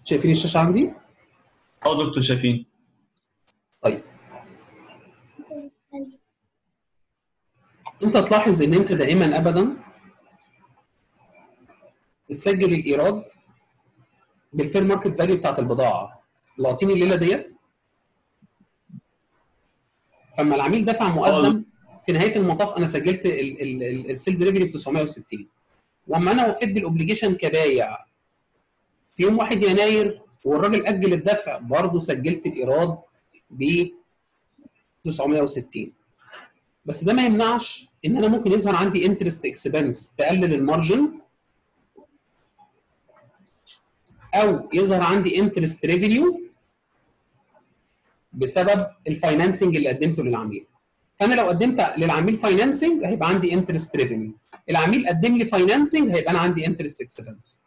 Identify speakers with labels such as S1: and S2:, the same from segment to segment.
S1: شايفين الشاشه عندي
S2: اه دكتور شايفين
S1: طيب انت تلاحظ ان انت دائما ابدا بتسجل الايراد بالفير ماركت فاليو بتاعت البضاعه لاقطين الليله ديت فلما العميل دفع مقدم في نهايه المطاف انا سجلت السيلز ريفينيو ب 960 واما انا وفيت بالاوبليجيشن كبايع في يوم 1 يناير والراجل اجل الدفع برضه سجلت الايراد ب 960 بس ده ما يمنعش ان انا ممكن يظهر عندي انترست اكسبنس تقلل المارجن او يظهر عندي انترست ريفينيو بسبب الفاينانسنج اللي قدمته للعميل فانا لو قدمت للعميل فاينانسنج هيبقى عندي انترست ريفينيو العميل قدم لي فاينانسنج هيبقى انا عندي انترست اكسبنس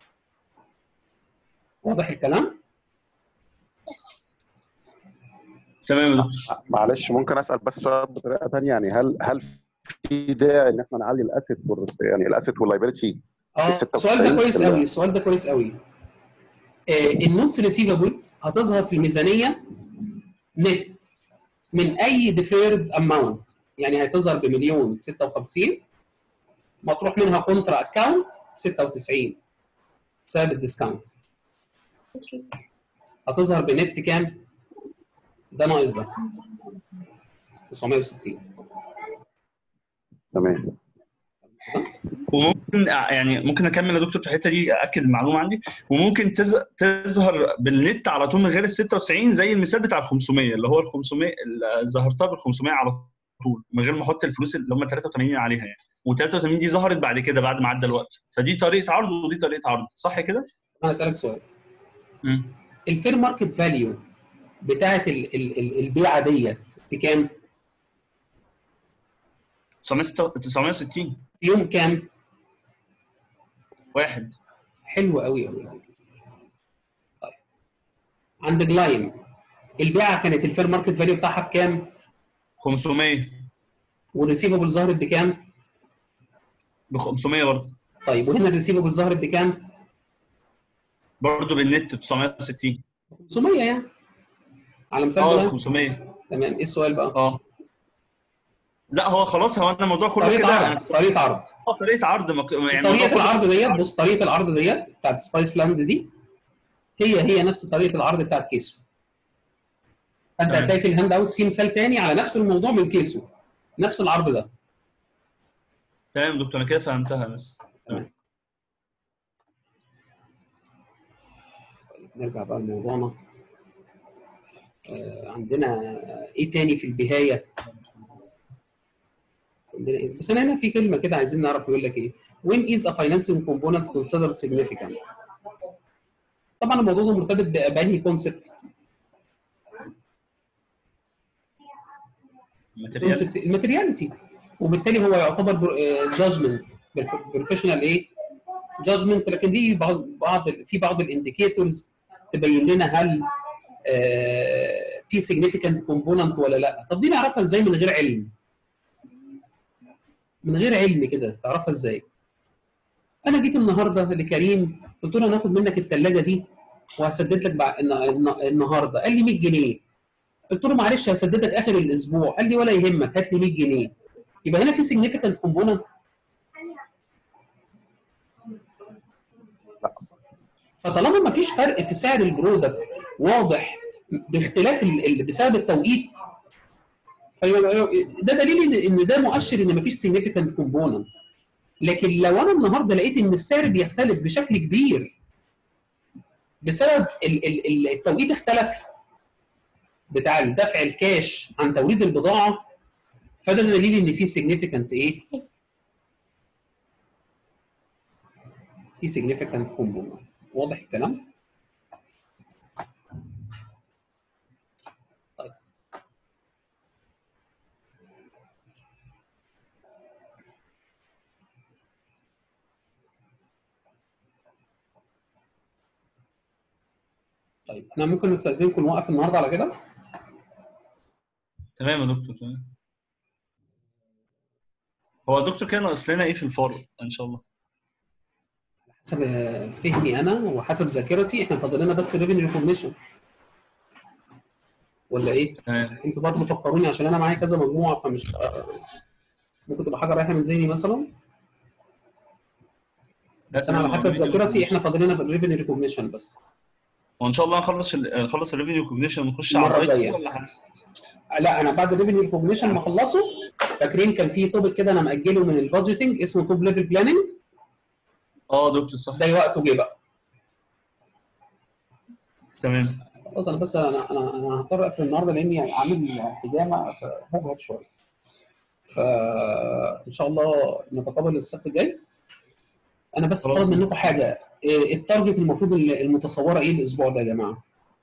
S1: واضح الكلام
S2: تمام يا دكتور
S3: معلش ممكن اسال بس سؤال بطريقه ثانيه يعني هل هل في داعي ان احنا نعلي الاسيت يعني الاسيت واللايبيلتي
S1: اه السؤال ده كويس قوي السؤال ده كويس قوي آه النوتس ريسيفبل هتظهر في الميزانيه نت من اي ديفيرد اماونت يعني هتظهر بمليون 56 مطروح منها كونترا اكونت 96 بسبب الديسكاونت هتظهر بنت كام؟ ده ناقص ده 960
S3: تمام
S2: وممكن يعني ممكن اكمل يا دكتور في الحته دي اكد المعلومه عندي وممكن تز- تظهر بالنت على طول من غير ال 96 زي المثال بتاع ال 500 اللي هو ال 500 اللي ظهرتها بال 500 على طول من غير ما احط الفلوس اللي هم 83 عليها يعني و83 دي ظهرت بعد كده بعد ما عدى الوقت فدي طريقه عرض ودي طريقه عرض صح كده؟
S1: انا اسالك سؤال
S2: مم.
S1: الفير ماركت فاليو بتاعت ال- ال- ال- البيعه ديت بكام؟
S2: 960
S1: في يوم كام؟
S2: واحد
S1: حلو قوي قوي قوي طيب عند جلايم البيعه كانت الفير ماركت فاليو بتاعها بكام؟
S2: 500
S1: والريسيفبل ظهرت بكام؟
S2: ب 500 برضه
S1: طيب وهنا الريسيفبل ظهرت بكام؟
S2: برضه بالنت ب 960
S1: 500 يعني على مثال
S2: اه
S1: جلايم
S2: 500
S1: تمام ايه السؤال بقى؟
S2: اه لا هو خلاص هو انا الموضوع كله
S1: طريقه
S2: كده
S1: عرض
S2: أنا-
S1: طريقه عرض
S2: اه طريقه عرض مك... يعني الموضوع
S1: طريقه
S2: كله-
S1: العرض ديت بص طريقه العرض ديت بتاعت سبايس لاند دي هي هي نفس طريقه العرض بتاعت كيسو فانت
S2: تمام.
S1: هتلاقي في الهاند اوتس في مثال تاني على نفس الموضوع من كيسو نفس العرض ده
S2: تمام دكتور انا كده فهمتها بس
S1: طيب نرجع بقى لموضوعنا آه عندنا ايه تاني في البدايه عندنا إيه؟ بس انا هنا في كلمه كده عايزين نعرف يقول لك ايه when is a financing component considered significant طبعا الموضوع ده مرتبط ب- بانهي كونسبت
S2: ماتيريال
S1: كونسبت الماتيرياليتي وبالتالي هو يعتبر جادجمنت بروفيشنال ايه جادجمنت لكن دي بعض بعض في بعض الانديكيتورز تبين لنا هل آه، في significant كومبوننت ولا لا طب دي نعرفها ازاي من غير علم من غير علم كده تعرفها ازاي انا جيت النهارده لكريم قلت له هناخد منك الثلاجه دي وهسدد لك بع- الن- الن- النهارده قال لي 100 جنيه قلت له معلش هسددك اخر الاسبوع قال لي ولا يهمك هات لي 100 جنيه يبقى هنا في significant كومبوننت فطالما ما فيش فرق في سعر البرودكت واضح باختلاف ال- ال- بسبب التوقيت فيبقى ده دليل ان ان ده مؤشر ان ما فيش significant كومبوننت لكن لو انا النهارده لقيت ان السعر بيختلف بشكل كبير بسبب ال- ال- ال- التوقيت اختلف بتاع الدفع الكاش عن توريد البضاعه فده دليل ان في significant ايه؟ في significant component واضح الكلام؟ طيب طيب احنا ممكن نستأذنكم نوقف النهارده على كده؟
S2: تمام يا دكتور تمام هو الدكتور كان ناقص لنا ايه في الفار ان شاء الله
S1: حسب فهمي انا وحسب ذاكرتي احنا فاضل لنا بس الريفينيو ريكوجنيشن ولا ايه؟
S2: تمام
S1: انتوا برضه فكروني عشان انا معايا كذا مجموعه فمش ممكن تبقى حاجه رايحه من ذهني مثلا بس انا على حسب ذاكرتي احنا فاضل لنا الريفينيو ريكوجنيشن بس
S2: وان شاء الله نخلص ال- نخلص الريفينيو ريكوجنيشن ونخش على
S1: المرة
S2: الرايت
S1: الجاية.
S2: ولا حاجه
S1: لا انا بعد الريفينيو ريكوجنيشن ما اخلصه فاكرين كان في توبك كده انا ماجله من البادجيتنج اسمه توب ليفل بلاننج
S2: اه دكتور صح
S1: ده وقته جه بقى
S2: تمام
S1: خلاص انا بس انا انا انا هضطر اقفل النهارده لاني عامل حجامه فمجهد شويه فان شاء الله نتقابل السبت الجاي انا بس
S2: خلاص.
S1: طالب منكم حاجه إيه التارجت المفروض المتصوره ايه الاسبوع ده يا جماعه؟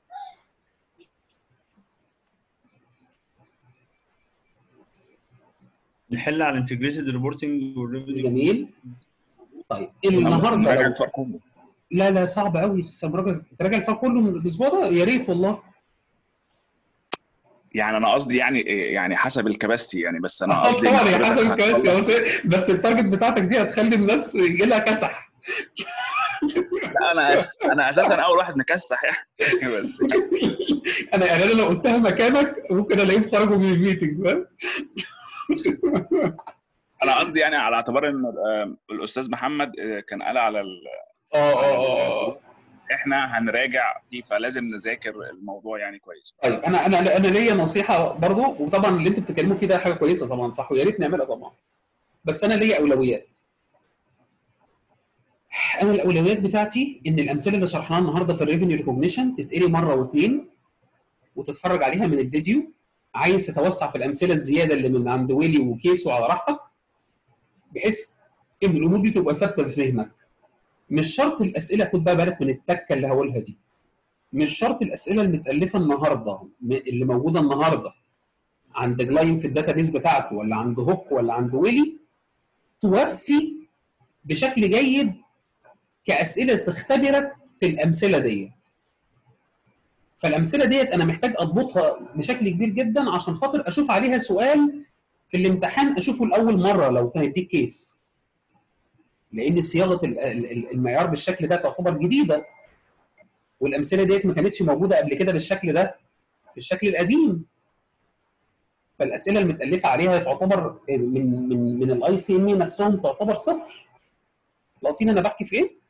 S2: نحل على الانتجريتد ريبورتنج والريفينيو
S1: جميل طيب
S4: نراجع
S1: النهارده لو
S4: الفرق كله
S1: لا لا صعب قوي تراجع تراجع الفرق كله من الاسبوع ده يا ريت والله
S4: يعني انا قصدي يعني يعني حسب الكباستي يعني بس انا
S1: آه،
S4: قصدي
S1: طبعا
S4: إن
S1: يا
S4: حضرتك
S1: حسب الكويس
S4: هتطلع-
S1: بس بس التارجت بتاعتك دي هتخلي الناس يجي لها كسح
S4: لا انا أس- انا اساسا اول واحد مكسح يعني بس
S1: انا يعني انا لو قلتها مكانك ممكن الاقيهم خرجوا من الميتنج فاهم؟
S4: انا قصدي يعني على اعتبار ان آه، الاستاذ محمد آه، كان قال على ال...
S1: اه اه اه
S4: احنا هنراجع فيه فلازم نذاكر الموضوع يعني كويس
S1: طيب انا انا انا ليا نصيحه برضو وطبعا اللي انتوا بتتكلموا فيه ده حاجه كويسه طبعا صح ويا ريت نعملها طبعا بس انا ليا اولويات انا الاولويات بتاعتي ان الامثله اللي شرحناها النهارده في الريفينيو ريكوجنيشن تتقري مره واثنين وتتفرج عليها من الفيديو عايز تتوسع في الامثله الزياده اللي من عند ويلي وكيسو على راحتك بحيث ان الامور دي تبقى ثابته في ذهنك مش شرط الاسئله خد بقى بالك من التكه اللي هقولها دي مش شرط الاسئله المتالفه النهارده م- اللي موجوده النهارده عند جلاين في الداتابيس بتاعته ولا عند هوك ولا عند ويلي توفي بشكل جيد كاسئله تختبرك في الامثله دي فالامثله ديت انا محتاج اضبطها بشكل كبير جدا عشان خاطر اشوف عليها سؤال في الامتحان اشوفه لاول مره لو كانت دي كيس لان صياغه ال- ال- المعيار بالشكل ده تعتبر جديده والامثله ديت ما كانتش موجوده قبل كده بالشكل ده بالشكل القديم فالاسئله المتالفه عليها تعتبر من من من الاي سي ام نفسهم تعتبر صفر لاقطين انا بحكي في ايه؟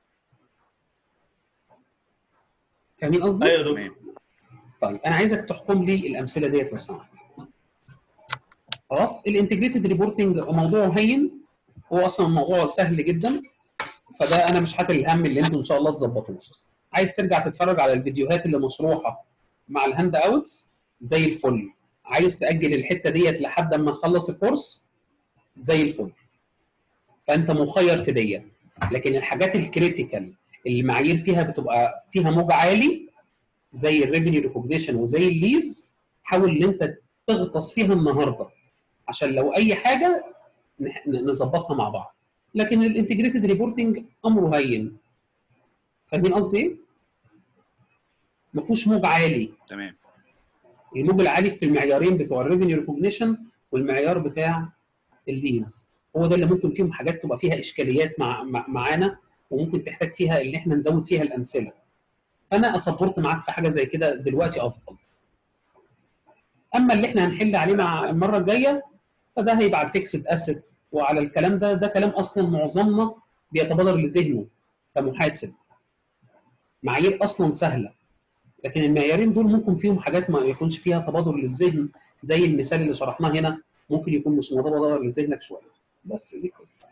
S1: فاهمين قصدي؟
S2: ايوه يا دكتور
S4: تمام
S1: طيب انا عايزك تحكم لي الامثله ديت لو سمحت. خلاص الانتجريتد ريبورتنج موضوع هين هو اصلا موضوع سهل جدا فده انا مش هاتل الهم اللي انتوا ان شاء الله تظبطوه. عايز ترجع تتفرج على الفيديوهات اللي مشروحه مع الهاند اوتس زي الفل. عايز تاجل الحته ديت لحد اما نخلص الكورس زي الفل. فانت مخير في ديت لكن الحاجات الكريتيكال اللي المعايير فيها بتبقى فيها موج عالي زي الريفينيو ريكوجنيشن وزي الليز حاول ان انت تغطس فيها النهارده عشان لو اي حاجه نح- نظبطها مع بعض لكن الانتجريتد ريبورتنج امره هين فاهمين قصدي ايه؟ ما فيهوش موج عالي
S4: تمام
S1: الموج العالي في المعيارين بتوع الريفينيو ريكوجنيشن والمعيار بتاع الليز هو ده اللي ممكن فيهم حاجات تبقى فيها اشكاليات مع مع- معانا وممكن تحتاج فيها ان احنا نزود فيها الامثله فانا اصبرت معاك في حاجه زي كده دلوقتي افضل اما اللي احنا هنحل عليه مع المره الجايه فده هيبقى على الفيكسد اسيت وعلى الكلام ده ده كلام اصلا معظمنا بيتبادر لذهنه كمحاسب معايير اصلا سهله لكن المعيارين دول ممكن فيهم حاجات ما يكونش فيها تبادر للذهن زي المثال اللي شرحناه هنا ممكن يكون مش متبادر لذهنك شويه بس دي قصه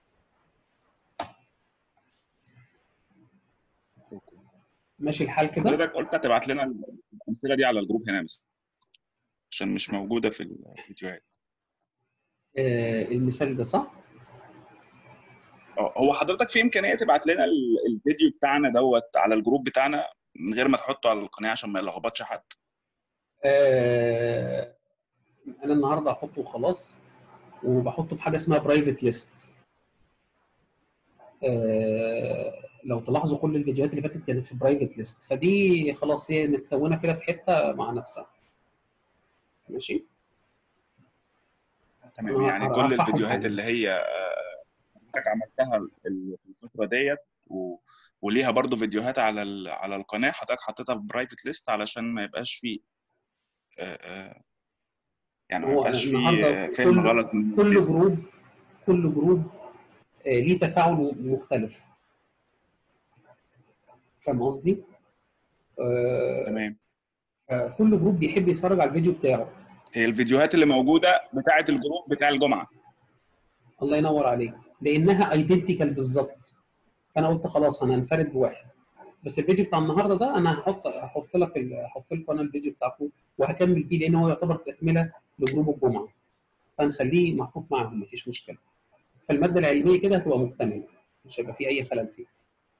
S1: ماشي الحال كده
S4: حضرتك قلت هتبعت لنا الامثله دي على الجروب هنا بس عشان مش موجوده في الفيديوهات
S1: آه المثال ده صح
S4: اه هو حضرتك في امكانيه تبعت لنا ال- الفيديو بتاعنا دوت على الجروب بتاعنا من غير ما تحطه على القناه عشان ما يلخبطش حد
S1: آه انا النهارده هحطه وخلاص وبحطه في حاجه اسمها برايفت ليست آه لو تلاحظوا كل الفيديوهات اللي فاتت كانت في برايفت ليست فدي خلاص هي متكونه كده في حته مع نفسها ماشي
S4: تمام
S1: آه،
S4: يعني
S1: هرفعهم
S4: كل الفيديوهات
S1: عليه.
S4: اللي هي آه، حضرتك عملتها ال- في الفتره ديت و... وليها برضو فيديوهات على ال... على القناه حضرتك حطيتها في برايفت ليست علشان ما يبقاش فيه آه، آه، يعني ما
S1: هو
S4: يبقاش فيه
S1: النهارده
S4: آه، فهم
S1: كل
S4: غلط من
S1: كل
S4: الناس.
S1: جروب كل جروب آه، ليه تفاعل مختلف فاهم قصدي؟ آه،
S4: تمام
S1: آه، كل جروب بيحب يتفرج على الفيديو بتاعه
S4: هي الفيديوهات اللي موجوده بتاعه الجروب بتاع الجمعه
S1: الله ينور عليك لانها ايدنتيكال بالظبط فانا قلت خلاص انا هنفرد بواحد بس الفيديو بتاع النهارده ده انا هحط هحط لك ال- هحط لكم انا الفيديو بتاعكم وهكمل بيه لان هو يعتبر تكمله لجروب الجمعه فنخليه محطوط معاهم مفيش مشكله فالماده العلميه كده هتبقى مكتمله مش هيبقى فيه اي خلل فيها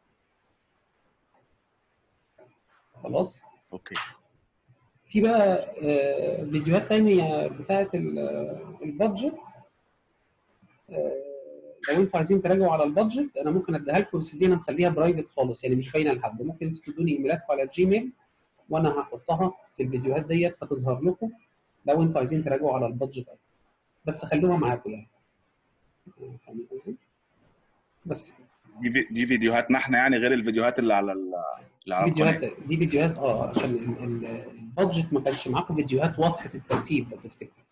S1: خلاص
S4: اوكي
S1: في بقى آه، فيديوهات تانية بتاعة ال- البادجت آه، لو انتوا عايزين تراجعوا على البادجت انا ممكن اديها لكم بس دي انا مخليها برايفت خالص يعني مش باينه لحد ممكن انتوا تدوني ايميلاتكم على الجيميل وانا هحطها في الفيديوهات ديت فتظهر لكم لو انتوا عايزين تراجعوا على البادجت أكتر. بس خلوها معاكم يعني فاهمين قصدي؟ بس
S4: دي في- دي فيديوهاتنا احنا يعني غير الفيديوهات اللي على ال- اللي على
S1: دي
S4: القناه
S1: فيديوهات دي فيديوهات اه عشان ال- ال- البادجت ما كانش معاكم فيديوهات واضحه الترتيب لو تفتكروا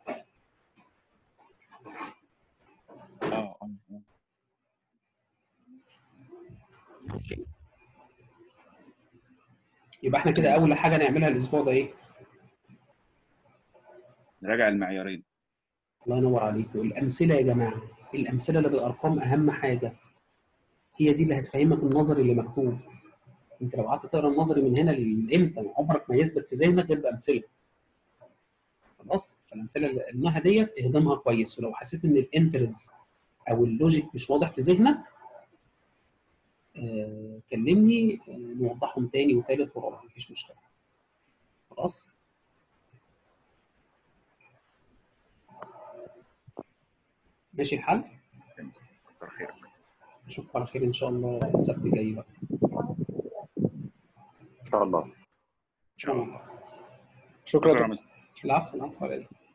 S4: اه اه آه.
S1: يبقى احنا كده اول حاجه نعملها الاسبوع ده ايه؟
S4: نراجع المعيارين
S1: الله ينور عليكم الامثله يا جماعه الامثله اللي بالارقام اهم حاجه هي دي اللي هتفهمك النظري اللي مكتوب انت لو قعدت تقرا النظري من هنا لامتى عمرك ما يثبت في ذهنك غير بامثله خلاص فالامثله اللي قلناها ديت اهضمها كويس ولو حسيت ان الانترز او اللوجيك مش واضح في ذهنك آه كلمني آه نوضحهم تاني وتالت ورابع مفيش مشكله خلاص ماشي الحل
S4: كتر خيرك
S1: نشوفكم على خير ان شاء الله السبت الجاي بقى
S3: ان شاء الله
S4: ان شاء الله
S1: شكرا
S4: شكرا يا مستر
S1: العفو العفو على إيه.